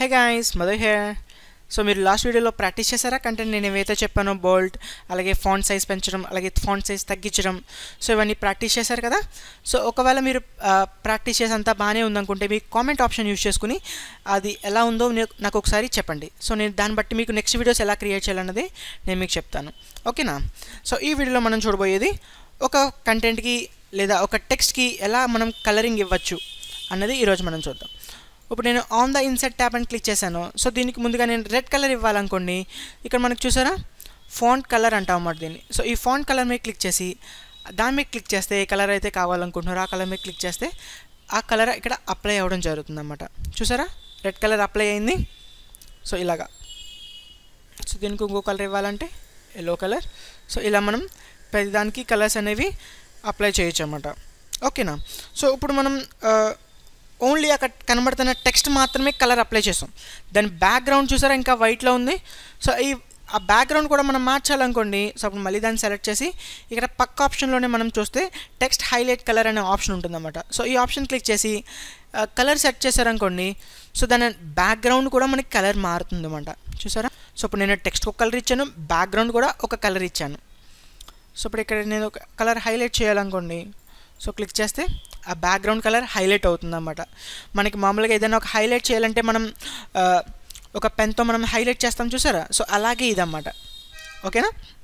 hey guys mother here so మీరు last వీడియోలో practice చేశారా కంటెంట్ నేను ఏవైతే చెప్పానో బోల్ట్ అలాగే ఫాంట్ సైజ్ పెంచడం అలాగే ఫాంట్ సైజ్ తగ్గించడం సో ఇవన్నీ ప్రాక్టీస్ చేశారు కదా సో ఒకవేళ మీరు ప్రాక్టీస్ చేసేంత బాగానే ఉందనుకుంటే మీ కామెంట్ ఆప్షన్ యూస్ చేసుకుని అది ఎలా ఉందో నే- నాకు ఒకసారి చెప్పండి సో నేను దాన్ని బట్టి మీకు నెక్స్ట్ వీడియోస్ ఎలా క్రియేట్ చేయాలన్నది నేను మీకు చెప్తాను ఓకేనా సో ఈ వీడియోలో మనం చూడబోయేది ఒక కంటెంట్కి లేదా ఒక టెక్స్ట్కి ఎలా మనం కలరింగ్ ఇవ్వచ్చు అన్నది ఈరోజు మనం చూద్దాం ఇప్పుడు నేను ఆన్ ద ఇన్సెట్ ట్యాబ్ అని క్లిక్ చేశాను సో దీనికి ముందుగా నేను రెడ్ కలర్ ఇవ్వాలనుకోండి ఇక్కడ మనకు చూసారా ఫాంట్ కలర్ అంటాం అన్నమాట దీన్ని సో ఈ ఫాంట్ కలర్ మీద క్లిక్ చేసి దాని మీద క్లిక్ చేస్తే ఏ కలర్ అయితే కావాలనుకుంటున్నారో ఆ కలర్ మీద క్లిక్ చేస్తే ఆ కలర్ ఇక్కడ అప్లై అవ్వడం జరుగుతుంది అన్నమాట చూసారా రెడ్ కలర్ అప్లై అయింది సో ఇలాగా సో దీనికి ఇంకో కలర్ ఇవ్వాలంటే ఎల్లో కలర్ సో ఇలా మనం ప్రతిదానికి కలర్స్ అనేవి అప్లై చేయొచ్చు అన్నమాట ఓకేనా సో ఇప్పుడు మనం ఓన్లీ అక్కడ కనబడుతున్న టెక్స్ట్ మాత్రమే కలర్ అప్లై చేస్తాం దాని బ్యాక్గ్రౌండ్ చూసారా ఇంకా వైట్లో ఉంది సో ఈ ఆ బ్యాక్గ్రౌండ్ కూడా మనం మార్చాలనుకోండి సో అప్పుడు మళ్ళీ దాన్ని సెలెక్ట్ చేసి ఇక్కడ పక్క ఆప్షన్లోనే మనం చూస్తే టెక్స్ట్ హైలైట్ కలర్ అనే ఆప్షన్ ఉంటుందన్నమాట సో ఈ ఆప్షన్ క్లిక్ చేసి కలర్ సెట్ చేశారనుకోండి సో దాని బ్యాక్గ్రౌండ్ కూడా మనకి కలర్ మారుతుంది అన్నమాట చూసారా సో ఇప్పుడు నేను టెక్స్ట్ ఒక కలర్ ఇచ్చాను బ్యాక్గ్రౌండ్ కూడా ఒక కలర్ ఇచ్చాను సో ఇప్పుడు ఇక్కడ నేను ఒక కలర్ హైలైట్ చేయాలనుకోండి సో క్లిక్ చేస్తే ఆ బ్యాక్గ్రౌండ్ కలర్ హైలైట్ అవుతుంది అన్నమాట మనకి మామూలుగా ఏదైనా ఒక హైలైట్ చేయాలంటే మనం ఆ, ఒక పెన్తో మనం హైలైట్ చేస్తాం చూసారా సో అలాగే ఇదన్నమాట ఓకేనా